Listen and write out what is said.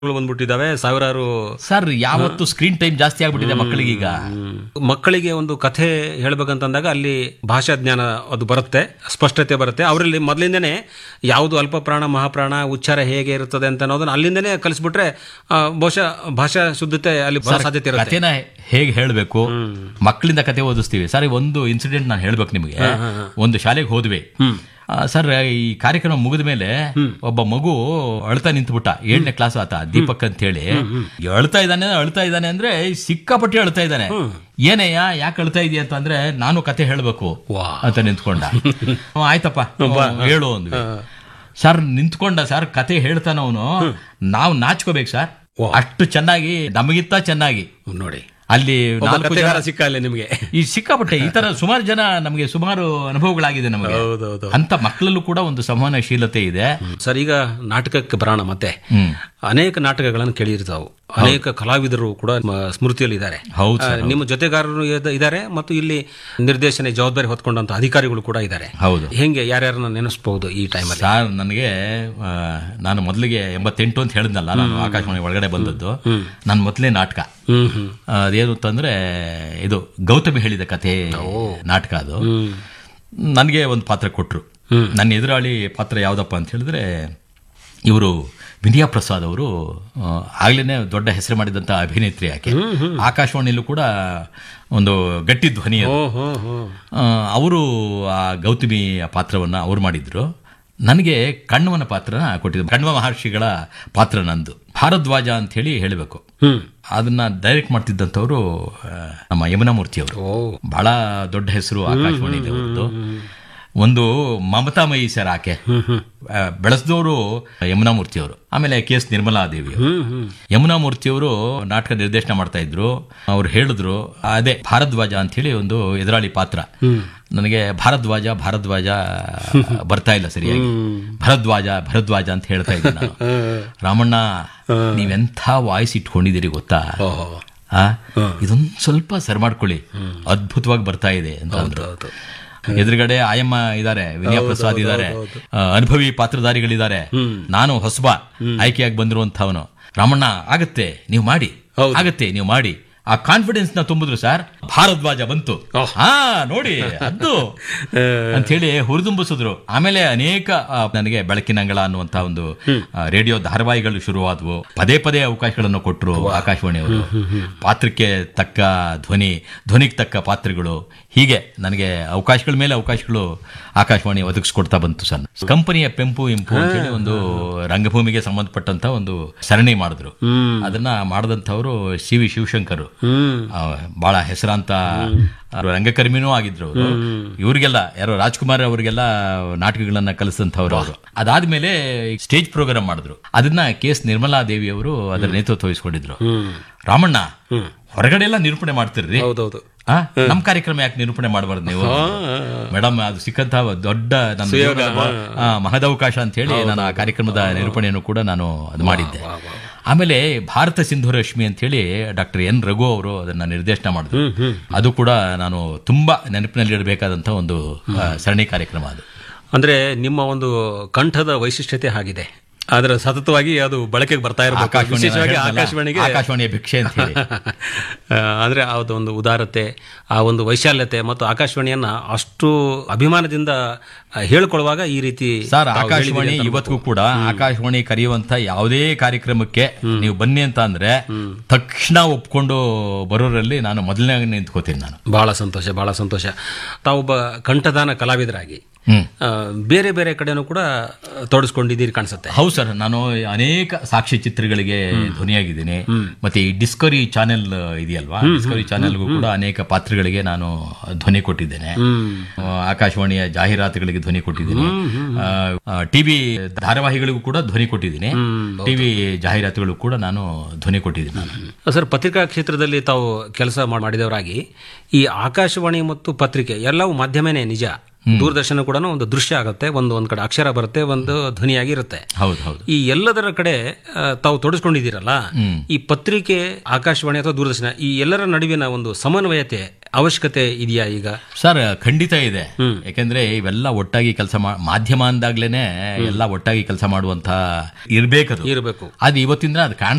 ಬಂದ್ಬಿಟ್ಟಿದ್ದಾವೆ ಸಾವಿರಾರು ಸರ್ ಯಾವತ್ತು screen time ಜಾಸ್ತಿ ಆಗ್ಬಿಟ್ಟಿದೆ ಮಕ್ಕಳಿಗೆ ಈಗ ಮಕ್ಕಳಿಗೆ ಒಂದು ಕಥೆ ಹೇಳ್ಬೇಕಂತಂದಾಗ ಅಲ್ಲಿ ಭಾಷಾ ಜ್ಞಾನ ಅದು ಬರುತ್ತೆ ಸ್ಪಷ್ಟತೆ ಬರುತ್ತೆ ಅವರಲ್ಲಿ ಮೊದಲಿಂದನೇ ಯಾವುದು ಅಲ್ಪ ಪ್ರಾಣ ಮಹಾಪ್ರಾಣ ಉಚ್ಚಾರ ಹೇಗೆ ಇರುತ್ತದೆ ಅಂತ ಅನ್ನೋದನ್ನ ಅಲ್ಲಿಂದನೇ ಕಲಿಸ್ಬಿಟ್ರೆ ಆ, ಬಹುಶಃ ಭಾಷಾ ಶುದ್ಧತೆ ಅಲ್ಲಿ ಬರೋ ಸಾಧ್ಯತೆ ಇರುತ್ತೆ ಕಥೆನ ಹೇಗೆ ಹೇಳಬೇಕು ಮಕ್ಕಳಿಂದ ಕತೆ ಓದಿಸ್ತೀವಿ ಸರ್ ಈ ಒಂದು ಇನ್ಸಿಡೆಂಟ್ ನಾನು ಹೇಳ್ಬೇಕು ನಿಮಗೆ ಒಂದು ಶಾಲೆಗೆ ಹೋದ್ವಿ ಆ, ಸರ್ ಈ ಕಾರ್ಯಕ್ರಮ ಮುಗಿದ ಮೇಲೆ ಒಬ್ಬ ಮಗು ಅಳ್ತಾ ನಿಂತ್ಬಿಟ್ಟ ಏಳನೇ ಕ್ಲಾಸ್ ಆತ ದೀಪಕ್ ಅಂತ ಹೇಳಿ ಅಳ್ತಾ ಇದ್ದಾನೆ ಅಳ್ತಾ ಇದ್ದಾನೆ ಅಂದ್ರೆ ಸಿಕ್ಕಾಪಟ್ಟೆ ಅಳ್ತಾ ಇದ್ದಾನೆ ಏನಯ್ಯ ಯಾಕೆ ಅಳ್ತಾ ಇದೀಯ ಅಂತ ಅಂದ್ರೆ ನಾನು ಕತೆ ಹೇಳ್ಬೇಕು ವಾ. ಅಂತ ನಿಂತ್ಕೊಂಡ ಹ್ಮ್, ಆಯ್ತಪ್ಪ ಹ್ಮ್, ಹೇಳು ಅಂದ್ವಿ ಸರ್ ನಿಂತ್ಕೊಂಡ ಸರ್ ಕತೆ ಹೇಳ್ತಾನ ಅವನು ನಾವು ನಾಚ್ಕೋಬೇಕು ಸರ್ ಅಷ್ಟು ಚೆನ್ನಾಗಿ ನಮಗಿಂತ ಚೆನ್ನಾಗಿ ನೋಡಿ ಅಲ್ಲಿ ಒಬ್ಬ ನಾಲ್ಕು ಜನ ಕಥೆಗಾರ ಸಿಕ್ಕ ಅಲ್ಲಿ ನಿಮಗೆ ಈ ಸಿಕ್ಕಾಪಟ್ಟೆ ಈ ತರ ಸುಮಾರು ಜನ ನಮಗೆ ಸುಮಾರು ಅನುಭವಗಳಾಗಿದೆ ನಮಗೆ ಹೌದೌದು ಅಂತ ಮಕ್ಕಳಲ್ಲೂ ಕೂಡ ಒಂದು ಸಂವಹನಶೀಲತೆ ಇದೆ ಸರ್ ಈಗ ನಾಟಕಕ್ಕೆ ಬರೋಣ ಮತ್ತೆ ಹ್ಮ್ ಅನೇಕ ನಾಟಕಗಳನ್ನು ಕೇಳಿರ್ತಾವು ಅನೇಕ ಕಲಾವಿದರು ಕೂಡ ಮ- ಸ್ಮೃತಿಯಲ್ಲಿ ಇದ್ದಾರೆ ಹೌದು ಆ, ನಿಮ್ಮ ಜೊತೆಗಾರರು ಇದ- ಇದ್ದಾರೆ ಮತ್ತು ಇಲ್ಲಿ ನಿರ್ದೇಶನ ಜವಾಬ್ದಾರಿ ಹೊತ್ಕೊಂಡಂತ ಅಧಿಕಾರಿಗಳು ಕೂಡ ಇದ್ದಾರೆ ಹೌದು ಹೆಂಗೆ ಯಾರ್ಯಾರನ್ನ ನೆನೆಸ್ಬಹುದು ಈ ಟೈಮಲ್ಲಿ ಸರ್ ನನಗೆ ಆ, ನಾನು ಮೊದಲಿಗೆ ಎಂಬತ್ತೆಂಟು ಅಂತ ಹೇಳಿದ್ನಲ್ಲ ನಾನು ಆಕಾಶವಾಣಿ ಒಳಗಡೆ ಬಂದದ್ದು ನನ್ನ ಮೊದಲೇ ನಾಟಕ ಹ್ಮ್ ಹ್ಮ್ ಆ, ಅದೇನು ಅಂತಂದ್ರೆ ಇದು ಗೌತಮಿ ಹೇಳಿದ ಕಥೆ ನಾಟಕ ಅದು ನನಗೆ ಒಂದು ಪಾತ್ರ ಕೊಟ್ರು ನನ್ನ ಎದುರಾಳಿ ಪಾತ್ರ ಯಾವ್ದಪ್ಪ ಅಂತ ಹೇಳಿದ್ರೆ ಇವರು ವಿನಯಾ ಪ್ರಸಾದ್ ಅವರು ಆಗ್ಲೇನೆ ದೊಡ್ಡ ಹೆಸರು ಮಾಡಿದಂತ ಅಭಿನೇತ್ರಿ ಆಕೆ ಆಕಾಶವಾಣಿಯಲ್ಲೂ ಕೂಡ ಒಂದು ಗಟ್ಟಿ ಧ್ವನಿ ಅದು. ಓ ಹೋ ಹೋ ಆ, ಅವರು ಆ ಗೌತಮಿ ಪಾತ್ರವನ್ನ ಅವ್ರು ಮಾಡಿದ್ರು ನನಗೆ ಕಣ್ವನ ಪಾತ್ರನ ಕೊಟ್ಟಿದ್ರು ಕಣ್ವ ಮಹರ್ಷಿಗಳ ಪಾತ್ರ ನಂದು ಭಾರದ್ವಾಜ ಅಂತ ಹೇಳಿ ಹೇಳಬೇಕು ಹ್ಮ್ ಅದನ್ನ ಡೈರೆಕ್ಟ್ ಮಾಡ್ತಿದ್ದಂಥವ್ರು ಆ, ನಮ್ಮ ಯಮುನಾ ಮೂರ್ತಿ ಅವರು ಓ ಬಹಳ ದೊಡ್ಡ ಹೆಸರು ಆಕಾಶವಾಣಿಯಲ್ಲಿ ಅವ್ರದ್ದು ಒಂದು ಮಮತಾಮಯಿ ಸರ್ ಆಕೆ ಆ, ಬೆಳೆಸಿದವರು ಯಮುನಾ ಮೂರ್ತಿ ಅವರು ಆಮೇಲೆ ಕೆ ಎಸ್ ನಿರ್ಮಲಾ ದೇವಿ ಅವರು. ಹ್ಮ್ ಹ್ಮ್ ಯಮುನಾ ಮೂರ್ತಿ ಅವರು ನಾಟಕ ನಿರ್ದೇಶನ ಮಾಡ್ತಾ ಇದ್ರು ಅವ್ರು ಹೇಳಿದ್ರು ಅದೇ ಭಾರದ್ವಾಜ ಅಂತ ಹೇಳಿ ಒಂದು ಎದುರಾಳಿ ಪಾತ್ರ ನನಗೆ ಭಾರದ್ವಾಜ ಭಾರದ್ವಾಜ ಬರ್ತಾ ಇಲ್ಲ ಸರಿಯಾಗಿ ಭರದ್ವಾಜ ಭರದ್ವಾಜ ಅಂತ ಹೇಳ್ತಾ ಇದ್ದೆ ನಾನು ರಾಮಣ್ಣ ನೀವೆಂಥ ವಾಯ್ಸ್ ಇಟ್ಕೊಂಡಿದ್ದೀರಿ ಗೊತ್ತಾ ಓಹೋ ಆ ಇದೊಂದು ಸ್ವಲ್ಪ ಸರ್ ಮಾಡ್ಕೊಳ್ಳಿ ಅದ್ಭುತವಾಗಿ ಬರ್ತಾ ಇದೆ ಅಂತ ಅಂದ್ರು ಹೌದು ಎದುರುಗಡೆ ಆಯಮ್ಮ ಇದಾರೆ ವಿನಯ ಪ್ರಸಾದ್ ಇದಾರೆ ಆ, ಅನುಭವಿ ಪಾತ್ರಧಾರಿಗಳಿದ್ದಾರೆ ನಾನು ಹೊಸಬ ಆಯ್ಕೆಯಾಗಿ ಬಂದಿರುವಂತವನು ರಾಮಣ್ಣ ಆಗತ್ತೆ ನೀವು ಮಾಡಿ ಆಗತ್ತೆ ನೀವು ಮಾಡಿ ಆ ಕಾನ್ಫಿಡೆನ್ಸ್ ನ ತುಂಬಿದ್ರು ಸರ್ ಭಾರದ್ವಾಜ ಬಂತು ಹಾ ನೋಡಿ ಅದು ಅಂತ ಹೇಳಿ ಹುರಿದುಂಬಿಸಿದ್ರು ಆಮೇಲೆ ಅನೇಕ ಆ, ನನಗೆ ಬೆಳಕಿನಂಗಳ ಅನ್ನುವಂತ ಒಂದು ಆ, ರೇಡಿಯೋ ಧಾರಾವಾಹಿಗಳು ಶುರುವಾದವು ಪದೇ ಪದೇ ಅವಕಾಶಗಳನ್ನು ಕೊಟ್ಟರು ಆಕಾಶವಾಣಿಯವರು ಪಾತ್ರಕ್ಕೆ ತಕ್ಕ ಧ್ವನಿ ಧ್ವನಿಗೆ ತಕ್ಕ ಪಾತ್ರಗಳು ಹೀಗೆ ನನಗೆ ಅವಕಾಶಗಳ ಮೇಲೆ ಅವಕಾಶಗಳು ಆಕಾಶವಾಣಿ ಒದಗಿಸ್ಕೊಡ್ತಾ ಬಂತು ಸರ್ ಕಂಪನಿಯ ಪೆಂಪು ಇಂಪು ಅಂತ ಹೇಳಿ ಒಂದು ರಂಗಭೂಮಿಗೆ ಸಂಬಂಧಪಟ್ಟಂತ ಒಂದು ಸರಣಿ ಮಾಡಿದ್ರು ಅದನ್ನ ಮಾಡಿದಂಥವ್ರು ಸಿ ವಿ ಶಿವಶಂಕರ್ ಹ್ಮ್ ಆ, ಬಹಳ ಹೆಸರಾಂತ ಅವ್ರು ರಂಗಕರ್ಮಿನೂ ಆಗಿದ್ರು ಅವರು ಇವ್ರಿಗೆಲ್ಲ ಯಾರೋ ರಾಜ್ಕುಮಾರ್ ಅವರಿಗೆಲ್ಲ ನಾಟಕಗಳನ್ನ ಕಲಿಸಿದಂಥವ್ರು ಅವರು ಅದಾದ್ಮೇಲೆ ಸ್ಟೇಜ್ ಪ್ರೋಗ್ರಾಮ್ ಮಾಡಿದ್ರು ಅದನ್ನ ಕೆ ಎಸ್ ನಿರ್ಮಲಾ ದೇವಿ ಅವರು ಅದರ ನೇತೃತ್ವ ವಹಿಸ್ಕೊಂಡಿದ್ರು ರಾಮಣ್ಣ ಹೊರಗಡೆ ಎಲ್ಲ ನಿರೂಪಣೆ ಮಾಡ್ತಿರ್ರಿ ಹೌದೌದು ಆ? ನಮ್ ಕಾರ್ಯಕ್ರಮ ಯಾಕೆ ನಿರೂಪಣೆ ಮಾಡಬಾರ್ದು ನೀವು ಮೇಡಮ್ ಅದು ಸಿಕ್ಕಂತ ದೊಡ್ಡ ನನ್ನ ಜೀವನದ ಆ, ಮಹದವಕಾಶ ಅಂತ ಹೇಳಿ ನಾನು ಆ ಕಾರ್ಯಕ್ರಮದ ನಿರೂಪಣೆಯನ್ನು ಕೂಡ ನಾನು ಅದು ಮಾಡಿದ್ದೆ ಆಮೇಲೆ ಭಾರತ ಸಿಂಧು ರಶ್ಮಿ ಅಂತ ಹೇಳಿ ಡಾಕ್ಟರ್ ಎನ್ ರಘು ಅವರು ಅದನ್ನ ನಿರ್ದೇಶನ ಮಾಡಿದ್ರು ಅದು ಕೂಡ ನಾನು ತುಂಬಾ ನೆನಪಿನಲ್ಲಿ ಇಡಬೇಕಾದಂತ ಒಂದು ಆ, ಸರಣಿ ಕಾರ್ಯಕ್ರಮ ಅದು ಅಂದ್ರೆ ನಿಮ್ಮ ಒಂದು ಕಂಠದ ವೈಶಿಷ್ಟ್ಯತೆ ಆಗಿದೆ ಆದ್ರೆ ಸತತವಾಗಿ ಅದು ಬಳಕೆಗೆ ಬರ್ತಾ ಇರಬೇಕು ಆಕಾಶವಾಣಿ ವಿಶೇಷವಾಗಿ ಹೇಳ್ದಲ್ಲ, ಆಕಾಶವಾಣಿಗೆ ಆಕಾಶವಾಣಿಯ ಭಿಕ್ಷೆ ಅಂತ ಹೇಳಿ ಆ, ಅಂದ್ರೆ ಆ ಒಂದು ಉದಾರತೆ ಆ ಒಂದು ವೈಶಾಲ್ಯತೆ ಮತ್ತು ಆಕಾಶವಾಣಿಯನ್ನ ಅಷ್ಟು ಅಭಿಮಾನದಿಂದ ಆ, ಹೇಳ್ಕೊಳ್ಳುವಾಗ ಈ ರೀತಿ ಸರ್ ತಾವು ಆಕಾಶವಾಣಿ ಹೇಳಿದ್ದೀರಿ ಅಂತ ಇವತ್ತಿಗೂ ಕೂಡ ಆಕಾಶವಾಣಿ ಕರೆಯುವಂತ ಯಾವುದೇ ಕಾರ್ಯಕ್ರಮಕ್ಕೆ ನೀವು ಬನ್ನಿ ಅಂತ ಅಂದ್ರೆ ತಕ್ಷಣ ಒಪ್ಕೊಂಡು ಬರೋರಲ್ಲಿ ನಾನು ಮೊದಲನೇ ನಿಂತ್ಕೋತೀನಿ ನಾನು ಬಹಳ ಸಂತೋಷ ಬಹಳ ಸಂತೋಷ ತಾವೊಬ್ಬ ಕಂಠದಾನ ಕಲಾವಿದರಾಗಿ ಹ್ಮ್ ಆ, ಬೇರೆ ಬೇರೆ ಕಡೆನೂ ಕೂಡ ಆ, ತೊಡಸ್ಕೊಂಡಿದ್ದೀರಿ ಕಾಣಿಸುತ್ತೆ ಹೌದು ಸರ್ ನಾನು ಅನೇಕ ಸಾಕ್ಷಿ ಚಿತ್ರಗಳಿಗೆ ಧ್ವನಿಯಾಗಿದ್ದೀನಿ ಮತ್ತೆ ಈ ಡಿಸ್ಕವರಿ ಚಾನೆಲ್ ಇದೆಯಲ್ವಾ ಡಿಸ್ಕವರಿ ಚಾನೆಲ್ಗೂ ಕೂಡ ಅನೇಕ ಪಾತ್ರಗಳಿಗೆ ನಾನು ಧ್ವನಿ ಕೊಟ್ಟಿದ್ದೇನೆ ಆ, ಆಕಾಶವಾಣಿಯ ಜಾಹೀರಾತುಗಳಿಗೆ ಧ್ವನಿ ಕೊಟ್ಟಿದ್ದೀನಿ ಟಿವಿ ಧಾರಾವಾಹಿಗಳಿಗೂ ಕೂಡ ಧ್ವನಿ ಕೊಟ್ಟಿದ್ದೀನಿ ಟಿವಿ ಜಾಹೀರಾತುಗಳು ಕೂಡ ನಾನು ಧ್ವನಿ ಕೊಟ್ಟಿದ್ದೀನಿ ನಾನು ಸರ್ ಪತ್ರಿಕಾ ಕ್ಷೇತ್ರದಲ್ಲಿ ತಾವು ಕೆಲಸ ಮಾಡಿದವರಾಗಿ ಈ ಆಕಾಶವಾಣಿ ಮತ್ತು ಪತ್ರಿಕೆ ಎಲ್ಲವೂ ಮಾಧ್ಯಮನೇ ನಿಜ ದೂರದರ್ಶನ ಕೂಡ ಒಂದು ದೃಶ್ಯ ಆಗುತ್ತೆ ಒಂದು ಒಂದ್ ಕಡೆ ಅಕ್ಷರ ಬರುತ್ತೆ ಒಂದು ಧ್ವನಿಯಾಗಿ ಇರುತ್ತೆ ಹೌದು ಹೌದು ಈ ಎಲ್ಲದರ ಕಡೆ ಆ, ತಾವು ತೊಡಸ್ಕೊಂಡಿದ್ದೀರಲ್ಲ ಈ ಪತ್ರಿಕೆ ಆಕಾಶವಾಣಿ ಅಥವಾ ದೂರದರ್ಶನ ಈ ಎಲ್ಲರ ನಡುವಿನ ಒಂದು ಸಮನ್ವಯತೆ ಅವಶ್ಯಕತೆ ಇದೆಯಾ ಈಗ ಸರ್ ಖಂಡಿತ ಇದೆ ಯಾಕಂದ್ರೆ ಇವೆಲ್ಲ ಒಟ್ಟಾಗಿ ಕೆಲಸ ಮಾಧ್ಯಮ ಅಂದಾಗ್ಲೇನೆ ಎಲ್ಲ ಒಟ್ಟಾಗಿ ಕೆಲಸ ಮಾಡುವಂತ ಇರ್ಬೇಕದು ಇರಬೇಕು ಅದು ಇವತ್ತಿನ ದಿನ ಅದು ಕಾಣ್ತಾ